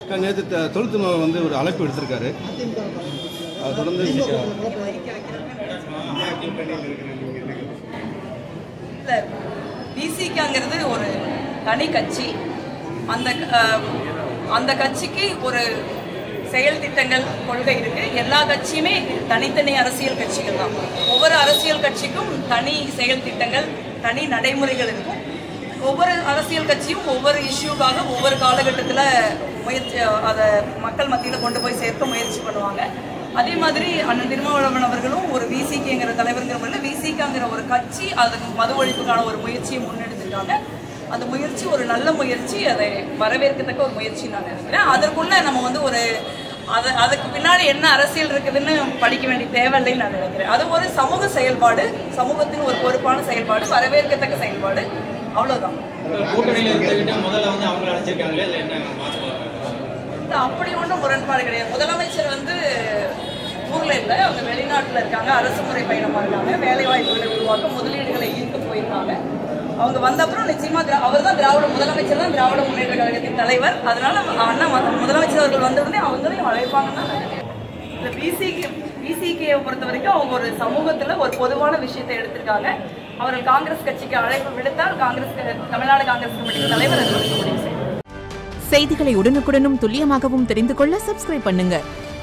நேற்று தொழுத்து வந்து ஒரு அழைப்பு எடுத்திருக்காரு அதை தொடர்ந்து இல்ல பிசிகாங்கிறது ஒரு தனி கட்சி அந்த அஹ், அந்த கட்சிக்கு ஒரு செயல் திட்டங்கள் கொள்கை இருக்கு எல்லா கட்சியுமே தனித்தனி அரசியல் கட்சிகள் தான் ஒவ்வொரு அரசியல் கட்சிக்கும் தனி செயல் திட்டங்கள் தனி நடைமுறைகள் இருக்கும் ஒவ்வொரு அரசியல் கட்சியும் ஒவ்வொரு இஷ்யூக்காக ஒவ்வொரு காலகட்டத்தில் முயற்சி அதை மக்கள் மத்தியில் கொண்டு போய் சேர்க்க முயற்சி பண்ணுவாங்க அதே மாதிரி அண்ணன் திருமாவளவன் அவர்களும் ஒரு விசிகேங்கிற தலைவருங்கிற முறையில் விசிகாங்கிற ஒரு கட்சி அதுக்கு மது ஒழிப்புக்கான ஒரு முயற்சியை முன்னெடுத்துட்டாங்க அந்த முயற்சி ஒரு நல்ல முயற்சி அதை வரவேற்கத்தக்க ஒரு முயற்சி நான் நினைக்கிறேன் அதற்குள்ள நம்ம வந்து ஒரு அது அதுக்கு பின்னாடி என்ன அரசியல் இருக்குதுன்னு படிக்க வேண்டிய தேவையில்லைன்னு நான் நினைக்கிறேன் அது ஒரு சமூக செயல்பாடு சமூகத்தின் ஒரு பொறுப்பான செயல்பாடு வரவேற்கத்தக்க செயல்பாடு அவ்வளவுதான் கூட்டணியில இருந்துகிட்டு முதல்ல வந்து அவங்கள அழைச்சிருக்காங்களே அதுல என்ன மாற்றம் இல்ல, அப்படி ஒன்றும் முரண்பாடு கிடையாது முதலமைச்சர் வந்து ஊர்ல இல்ல அவங்க வெளிநாட்டுல இருக்காங்க அரசு முறை பயணமா இருக்காங்க வேலை வாய்ப்புகளை உருவாக்க முதலீடுகளை ஈர்க்க போயிருக்காங்க அவங்க வந்த அப்புறம் நிச்சயமா அவர் தான் திராவிட முதலமைச்சர் தான் திராவிட முன்னேற்ற கழகத்தின் தலைவர் அதனால அண்ணா ம- முதலமைச்சர் அவர்கள் வந்த உடனே அவங்களையும் அழைப்பாங்கன்னு தான் நினைக்கிறேன் இந்த பிசிகே பிசிகேவை பொறுத்த வரைக்கும் அவங்க ஒரு சமூகத்துல ஒரு பொதுவான விஷயத்தை எடுத்திருக்காங்க அவர்கள் காங்கிரஸ் கட்சிக்கு அழைப்பு விடுத்தால் காங்கிரஸ் க- தமிழ்நாடு காங்கிரஸ் கமிட்டி தலைவர் அது வந்து முடிவு செய்வார் செய்திகளை உடனுக்குடனும் துல்லியமாகவும் தெரிந்து கொள்ள சப்ஸ்கிரைப் பண்ணுங்க